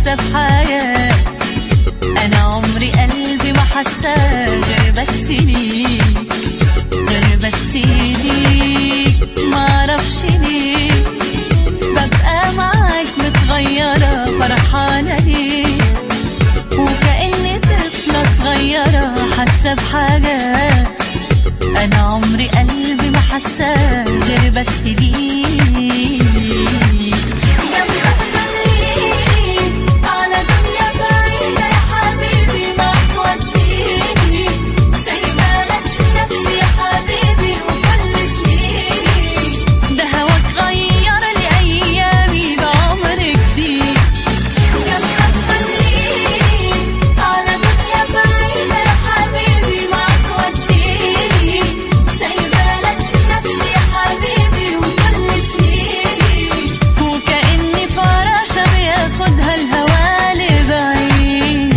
حاسة بحياة أنا عمري قلبي ما حاسة غير بس ليك غير بس ليك معرفش ليه ببقى معاك متغيرة فرحانة ليه وكأني طفلة صغيرة حاسة بحاجة أنا عمري قلبي ما حاسة غير بس ليك جنبك خليني على دنيا بعيدة يا حبيبي ما توديني سايبالك نفسي يا حبيبي وكل سنيني ده هواك غير لي أيامي بعمر جديد جنبك خليني على دنيا بعيدة يا حبيبي ما توديني سايبالك نفسي يا حبيبي وكل سنيني وكأني فراشة بياخدها الهوا لبعيد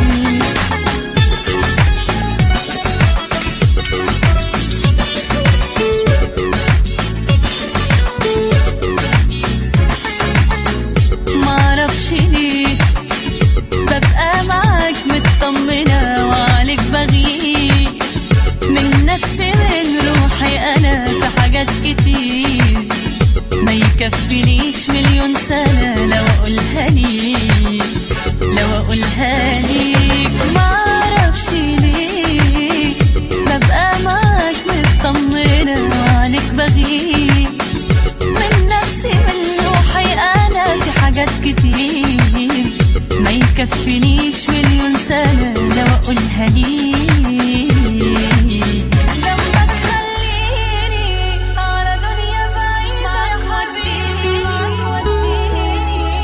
معرفش ليه ببقى معاك مطمنة وعليك بغيب من نفسي من روحي أنا في حاجات كتير ما يكفينيش مليون سنة لو أقولها ليك لو أقولها ليك معرفش ليه ببقى معاك مطمنة وعليك بغيب من نفسي من روحي أنا في حاجات كتير ما يكفينيش مليون سنة لو أقولها ليك جنبك خليني على دنيا بعيدة يا حبيبي ما توديني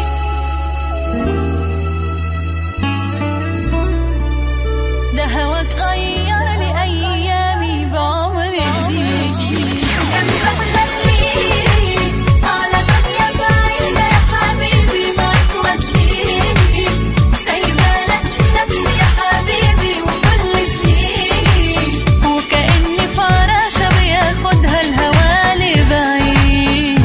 ده هواك غير لي ايامي بعمر جديد جنبك خليني على دنيا بعيدة يا حبيبي ما توديني سايبالك نفسي يا حبيبي وكل سنيني وكأني فراشة بياخدها الهوا لبعيد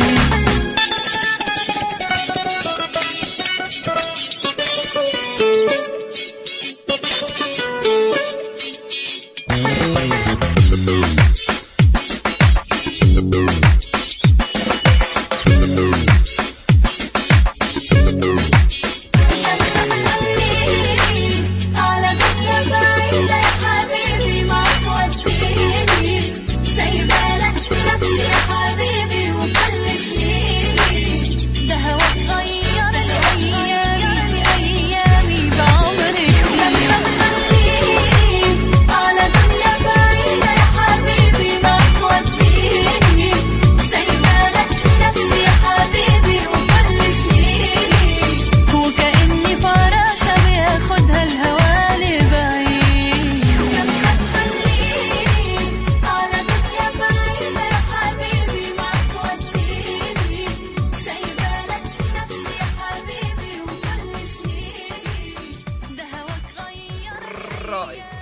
على دنيا بعيدة يا حبيبي ما توديني سايبالك نفسي يا حبيبي وكل سنيني ده هواك غير لي أيامي أيامي بعمري جنبك خليني على دنيا بعيدة يا حبيبي ما توديني سايبالك نفسي يا حبيبي وكل سنيني وكأني فراشة بياخدها الهوا لبعيد جنبك خليني على دنيا بعيدة يا حبيبي ما توديني سايبالك نفسي يا حبيبي وكل سنيني ده هواك غير رائع